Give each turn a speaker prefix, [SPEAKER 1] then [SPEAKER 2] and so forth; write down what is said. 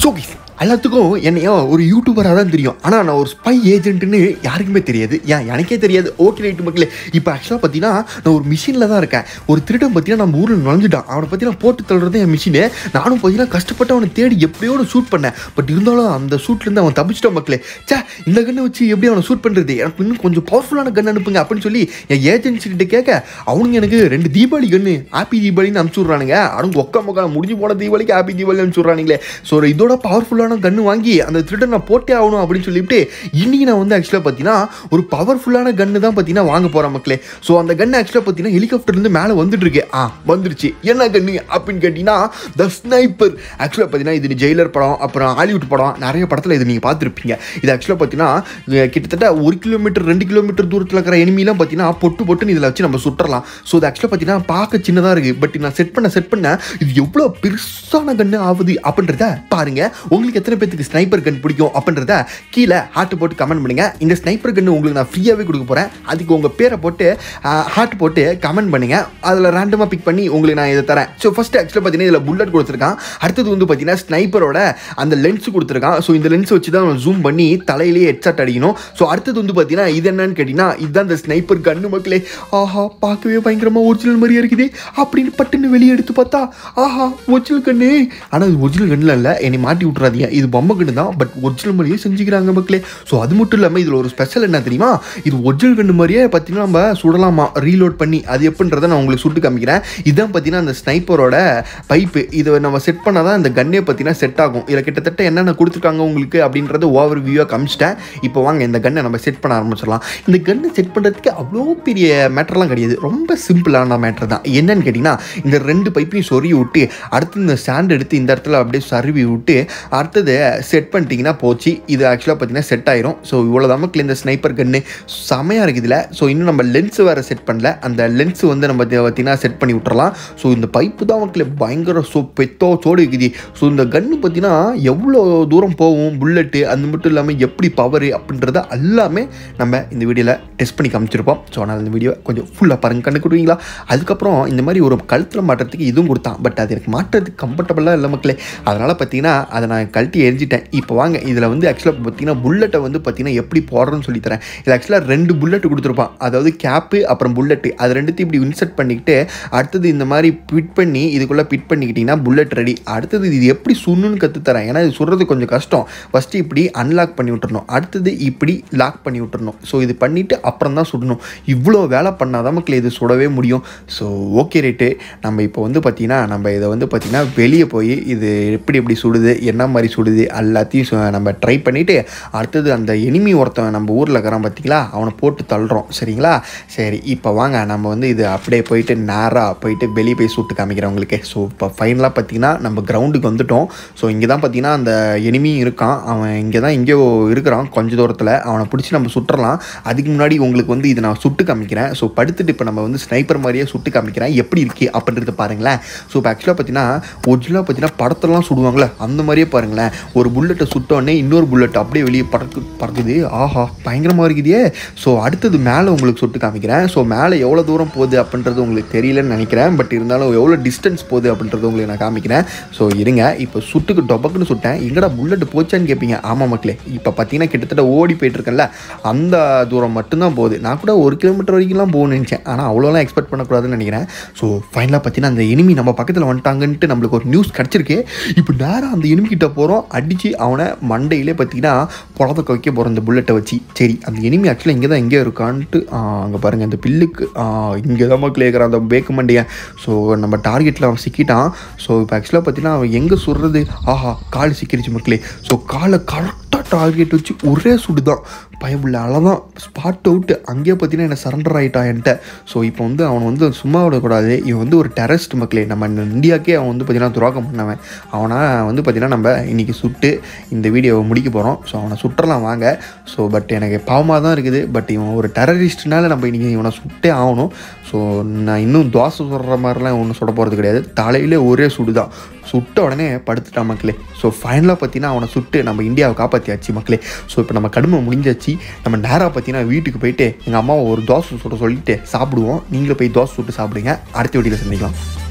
[SPEAKER 1] so எல்லாத்துக்கும் என்னையோ ஒரு யூடியூபராக தான் தெரியும் ஆனால் நான் ஒரு ஸ்பை ஏஜென்ட்னு யாருக்குமே தெரியாது ஏன் எனக்கே தெரியாது ஓகே ரைட்டு மக்களே இப்போ ஆக்சுவலாக பார்த்தீங்கன்னா நான் ஒரு மிஷினில் தான் இருக்கேன் ஒரு திருடன் பார்த்தீங்கன்னா நம்ம ஊரில் நுழைஞ்சிட்டான் அவனை பார்த்தீங்கன்னா போட்டு தள்ளுறது என் மிஷினு நானும் பார்த்தீங்கன்னா கஷ்டப்பட்டு அவனை தேடி எப்படியோ ஷூட் பண்ணேன் பட் இருந்தாலும் அந்த ஷூட்லேருந்து அவன் தப்பிச்சிட்டான் மக்களே சே இந்த கண்ணை வச்சு எப்படி அவனை ஷூட் பண்ணுறது எனக்கு இன்னும் கொஞ்சம் பவர்ஃபுல்லான கன் அனுப்புங்க அப்படின்னு சொல்லி என் ஏஜென்சி கிட்ட கேட்க அவனுங்க எனக்கு ரெண்டு தீபாவளி கண்ணு ஹாப்பி தீபாவளின்னு அனுப்பிச்சு விட்றானுங்க அவங்க ஒக்க மக்கா முடிஞ்சு போன தீபாவளிக்கு ஹாப்பி தீபாவளி அனுப்பிச்சு விட்றானுங்களே ஸோ இதோட பவர்ஃபுல்லான கன்று வாங்கி அந்த திருடன் நான் போட்டே ஆகணும் அப்படின்னு சொல்லிட்டு இன்னைக்கு நான் வந்து ஆக்சுவலாக பார்த்தீங்கன்னா ஒரு பவர்ஃபுல்லான கன்று தான் பார்த்தீங்கன்னா வாங்க போகிறேன் மக்களே ஸோ அந்த கன்று ஆக்சுவலாக பார்த்தீங்கன்னா ஹெலிகாப்டர்லேருந்து மேலே வந்துட்டு இருக்கு ஆ வந்துருச்சு என்ன கன்று அப்படின்னு கேட்டிங்கன்னா த ஸ்னைப்பர் ஆக்சுவலாக பார்த்தீங்கன்னா இது ஜெயிலர் படம் அப்புறம் ஹாலிவுட் படம் நிறைய படத்தில் இது நீங்கள் பார்த்துருப்பீங்க இது ஆக்சுவலாக பார்த்தீங்கன்னா அஹ் கிட்டத்தட்ட ஒரு கிலோமீட்டர் ரெண்டு கிலோமீட்டர் தூரத்தில் இருக்கிற எனிமிலாம் பார்த்தீங்கன்னா பொட்டு பொட்டுன்னு இதில் வச்சு நம்ம சுட்டுறலாம் ஸோ இது ஆக்சுவலாக பார்த்தீங்கன்னா பார்க்க சின்னதாக இருக்குது பட் நான் செட் பண்ண செட் பண்ண இது எவ்வளோ பெருசான கன்று ஆகுது அப்படின்றத பாருங்க உங்களுக்கு எத்தனை பேத்துக்கு ஸ்னைப்பர் கன் பிடிக்கும் அப்படின்றத கீழே ஹார்ட் போட்டு கமெண்ட் பண்ணுங்க இந்த ஸ்னைப்பர் கன்று உங்களுக்கு நான் ஃப்ரீயாகவே கொடுக்க போகிறேன் அதுக்கு உங்கள் பேரை போட்டு ஹார்ட் போட்டு கமெண்ட் பண்ணுங்க அதில் ரேண்டமாக பிக் பண்ணி உங்களுக்கு நான் இதை தரேன் ஸோ ஃபர்ஸ்ட் ஆக்சுவலாக பார்த்தீங்கன்னா இதில் புல்லட் கொடுத்துருக்கான் அடுத்தது வந்து பார்த்தீங்கன்னா ஸ்னைப்பரோட அந்த லென்ஸ் கொடுத்துருக்கான் ஸோ இந்த லென்ஸ் வச்சு தான் ஜூம் பண்ணி தலையிலேயே ஹெட்செட் அடிக்கணும் ஸோ அடுத்தது வந்து பார்த்தீங்கன்னா இது என்னன்னு கேட்டிங்கன்னா இதுதான் இந்த ஸ்னைப்பர் கன்னு மக்களே ஆஹா பார்க்கவே பயங்கரமாக ஒரிஜினல் மாதிரியே இருக்குது அப்படின்னு பட்டுன்னு வெளியே எடுத்து பார்த்தா ஆஹா ஒரிஜினல் கண்ணு ஆனால் இது ஒரிஜினல் கண்ணில் இல்லை என்னை மாட்டி விட்றாதீங்க இது பொம்மை கண்ணு தான் பட் ஒரிஜினல் மாதிரியே செஞ்சுக்கிறாங்க மக்களே ஸோ அது மட்டும் இல்லாமல் இதில் ஒரு ஸ்பெஷல் என்ன தெரியுமா இது ஒரிஜினல் கண்ணு மாதிரியே பார்த்தீங்கன்னா நம்ம சுடலாமா ரீலோட் பண்ணி அது எப்படின்றத நான் உங்களுக்கு சுட்டு காமிக்கிறேன் இதுதான் பார்த்தீங்கன்னா அந்த ஸ்னைப்பரோட பைப்பு இதை நம்ம செட் பண்ணால் தான் இந்த கன்னே பார்த்தீங்கன்னா செட் ஆகும் இதில் கிட்டத்தட்ட என்னென்ன கொடுத்துருக்காங்க உங்களுக்கு அப்படின்றது ஓவர் வியூவாக காமிச்சிட்டேன் இப்போ வாங்க இந்த கன்னை நம்ம செட் பண்ண ஆரம்பிச்சிடலாம் இந்த கன்னை செட் பண்ணுறதுக்கு அவ்வளோ பெரிய மேட்டர்லாம் கிடையாது ரொம்ப சிம்பிளான மேட்டர் தான் என்னன்னு கேட்டிங்கன்னா இந்த ரெண்டு பைப்பையும் சொருகி விட்டு அடுத்து இந்த சாண்ட் எடுத்து இந்த இடத்துல அப்படியே சருவி விட்டு அடுத்தது செட் பண்ணிட்டீங்கன்னா போச்சு இது ஆக்சுவலாக பார்த்தீங்கன்னா செட் ஆயிரும் ஸோ இவ்வளோ நமக்கு இந்த ஸ்னைப்பர் கன்று செமையாக இருக்குது இதில் ஸோ இன்னும் நம்ம லென்ஸ் வேறு செட் பண்ணல அந்த லென்ஸ் வந்து நம்ம பார்த்தீங்கன்னா செட் பண்ணி விட்டுறலாம் ஸோ இந்த பைப்பு தான் மக்களே பயங்கர ஸோ பெத்தோ சோடு இருக்குது ஸோ இந்த கன்று பார்த்தீங்கன்னா எவ்வளோ தூரம் போகும் புல்லட்டு அது மட்டும் இல்லாமல் எப்படி பவர் அப்படின்றத எல்லாமே நம்ம இந்த வீடியோவில் டெஸ்ட் பண்ணி காமிச்சிருப்போம் ஸோ அதனால் இந்த வீடியோ கொஞ்சம் ஃபுல்லாக பாருங்க கண்டுக்கிடுவீங்களா அதுக்கப்புறம் இந்த மாதிரி ஒரு கழுத்தில் மாட்டுறதுக்கு இதுவும் கொடுத்தான் பட் அது எனக்கு மாட்டுறதுக்கு கம்ஃபர்டபுளாக இல்லை மக்களே அதனால் பார்த்தீங்கன்னா அதை நான் கழட்டி எரிஞ்சிட்டேன் இப்போ வாங்க இதில் வந்து ஆக்சுவலாக பார்த்தீங்கன்னா புல்லட்டை வந்து பார்த்தீங்கன்னா எப்படி போடுறேன்னு சொல்லித்தரேன் இது ஆக்சுவலாக ரெண்டு புல்லட் கொடுத்துருப்பான் அதாவது கேப்பு அப்புறம் புல்லட்டு அது ரெண்டுத்தையும் இப்படி இன்சர்ட் பண்ணிக்கிட்டு அடுத்தது இந்த மாதிரி பிட் பண்ணி இதுக்குள்ளே பிட் பண்ணிக்கிட்டிங்கன்னா புல்லட் ரெடி அடுத்தது இது எப்படி சுண்ணுன்னு கற்றுத்தரேன் ஏன்னா இது சுடுறது கொஞ்சம் கஷ்டம் ஃபஸ்ட்டு இப்படி அன்லாக் பண்ணி விட்டுறணும் அடுத்தது இப்படி லாக் பண்ணி விட்டுறணும் ஸோ இது பண்ணிவிட்டு அப்புறம் தான் சுடணும் இவ்வளோ வேலை பண்ணால் தான் மக்கள் இது சுடவே முடியும் ஸோ ஓகே ரேட்டு நம்ம இப்போ வந்து பார்த்திங்கன்னா நம்ம இதை வந்து பார்த்திங்கன்னா வெளியே போய் இது எப்படி எப்படி சுடுது என்ன மாதிரி சுடுது எல்லாத்தையும் சு- நம்ம ட்ரை பண்ணிவிட்டு அடுத்தது அந்த எனிமி ஒருத்தவன் நம்ம ஊரில் இருக்கிறான் பார்த்தீங்களா அவனை போட்டு தள்ளுறோம் சரிங்களா சரி இப்போ வாங்க நம்ம வந்து இது அப்படியே போயிட்டு நேராக போயிட்டு வெளியே போய் சுட்டு காமிக்கிறேன் உங்களுக்கு ஸோ இப்போ ஃபைனலாக பார்த்தீங்கன்னா நம்ம கிரவுண்டுக்கு வந்துட்டோம் ஸோ இங்கே தான் பார்த்தீங்கன்னா அந்த எனிமியும் இருக்கான் அவன் இங்கே தான் எங்கேயோ இருக்கிறான் கொஞ்ச தூரத்தில் அவனை பிடிச்சி நம்ம சுட்டுறலாம் அதுக்கு முன்னாடி உங்களுக்கு வந்து இதை நான் சுட்டு காமிக்கிறேன் ஸோ படுத்துட்டு இப்போ நம்ம வந்து ஸ்னைப்பர் மாதிரியே சுட்டு காமிக்கிறேன் எப்படி இருக்கு அப்படின்றத பாருங்களேன் ஸோ இப்போ ஆக்சுவலாக பார்த்தீங்கன்னா ஒரிஜினலாக பார்த்தீங்கன்னா படத்தெல்லாம் சுடுவாங்களே அந்த மாதிரியே பாருங்களேன் ஒரு புல்லட்டை சுட்டோடனே இன்னொரு புல்லட் அப்படியே வெளியே பறக்கு பறக்குது ஆஹா பயங்கரமாக இருக்குதே ஸோ அடுத்தது மேலே உங்களுக்கு சுட்டு காமிக்கிறேன் ஸோ மேலே எவ்வளோ தூரம் போகுது அப்படின்றது உங்களுக்கு தெரியலன்னு நினைக்கிறேன் பட் இருந்தாலும் எவ்வளோ டிஸ்டன்ஸ் போகுது அப்படின்றது உங்களுக்கு நான் காமிக்கிறேன் ஸோ இருங்க இப்போ சுட்டுக்கு டொபக்குன்னு சுட்டேன் எங்கடா புல்லட் போச்சான்னு கேட்பீங்க ஆமாம் மக்களே இப்போ பார்த்தீங்கன்னா கிட்டத்தட்ட ஓடி போயிட்டு இருக்கேன்ல அந்த தூரம் மட்டும்தான் போகுது நான் கூட ஒரு கிலோமீட்டர் வரைக்கும்லாம் போகணும்னு நினச்சேன் ஆனால் அவ்வளோலாம் எக்ஸ்பெக்ட் பண்ணக்கூடாதுன்னு நினைக்கிறேன் ஸோ ஃபைனலாக பார்த்தீங்கன்னா அந்த எனிமி நம்ம பக்கத்தில் வந்துட்டாங்கன்ட்டு நம்மளுக்கு ஒரு நியூஸ் கிடச்சிருக்கு இப்போ நேராக அந்த enemy கிட்ட போகிறோம் அடித்து அவனை மண்டையிலே பார்த்தீங்கன்னா புலத்தை வைக்க போகிறோம் இந்த புல்லட்டை வச்சு சரி அந்த எனிமி ஆக்சுவலாக இங்கே தான் எங்கே இருக்கான்ட்டு அங்கே பாருங்கள் அந்த பில்லுக்கு இங்கே தான் மக்கள் இருக்கிறான் அந்த பேக்கு மண்டையன் ஸோ நம்ம டார்கெட்டில் அவன் சிக்கிட்டான் ஸோ இப்போ ஆக்சுவலாக பார்த்தீங்கன்னா அவன் எங்கே சுடுறது ஆஹா கால் சிக்கிருச்சு மக்களே ஸோ காலை கரெக்டாக டார்கெட் வச்சு ஒரே சுடு தான் பயமுள்ள அவ்வளோதான் ஸ்பாட் அவுட்டு அங்கேயே பார்த்தீங்கன்னா என்ன சரண்டர் ஆகிட்டான் என்கிட்ட ஸோ இப்போ வந்து அவன் வந்து சும்மா விடக்கூடாது இவன் வந்து ஒரு டெரரிஸ்ட் மக்களே நம்ம இந்தியாக்கே அவன் வந்து பார்த்தீங்கன்னா துரோகம் பண்ணவன் அவனை வந்து பார்த்தீங்கன்னா நம்ம இன்றைக்கி சுட்டு இந்த வீடியோவை முடிக்க போகிறோம் ஸோ அவனை சுட்டுறலாம் வாங்க ஸோ பட் எனக்கு பாவமாக தான் இருக்குது பட் இவன் ஒரு டெரரிஸ்ட்னால நம்ம இன்றைக்கி இவனை சுட்டே ஆகணும் ஸோ நான் இன்னும் தோசை சுடுற மாதிரிலாம் ஒன்றும் சுட போகிறது கிடையாது தலையிலே ஒரே சுடு தான் சுட்ட உடனே படுத்துட்டான் மக்களே ஸோ ஃபைனலாக பார்த்தீங்கன்னா அவனை சுட்டு நம்ம இந்தியாவை காப்பாற்றியாச்சு மக்களே ஸோ இப்போ நம்ம கடுமை முடிஞ்சாச்சு நம்ம நேராக பார்த்தீங்கன்னா வீட்டுக்கு போயிட்டு எங்கள் அம்மாவை ஒரு தோசை சுட சொல்லிட்டு சாப்பிடுவோம் நீங்களும் போய் தோசை சுட்டு சாப்பிடுங்க அடுத்த வீடியோவில் சந்திக்கலாம்